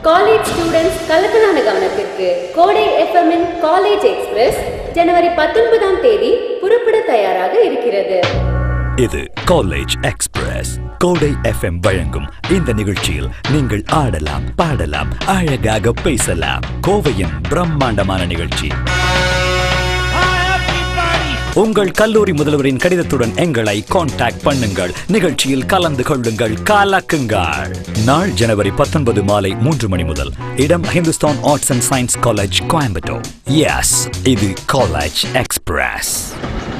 college students கலக்கலான கவனத்திற்கு கோடை எஃப்எம்மின் காலேஜ் எக்ஸ்பிரஸ் ஜனவரி பத்தொன்பதாம் தேதி புறப்பட தயாராக இருக்கிறது இது காலேஜ் எக்ஸ்பிரஸ் கோடை எஃப்எம் வழங்கும் இந்த நிகழ்ச்சியில் நீங்கள் ஆடலாம் பாடலாம் அழகாக பேசலாம் கோவையின் பிரம்மாண்டமான நிகழ்ச்சி உங்கள் கல்லூரி முதல்வரின் கடிதத்துடன் எங்களை காண்டாக்ட் பண்ணுங்கள் நிகழ்ச்சியில் கலந்து கொள்ளுங்கள் கலக்குங்கள் நாள் ஜனவரி பத்தொன்பது மாலை மூன்று மணி முதல் இடம் Hindusthan arts and science college Coimbatore yes இது காலேஜ் எக்ஸ்பிரஸ்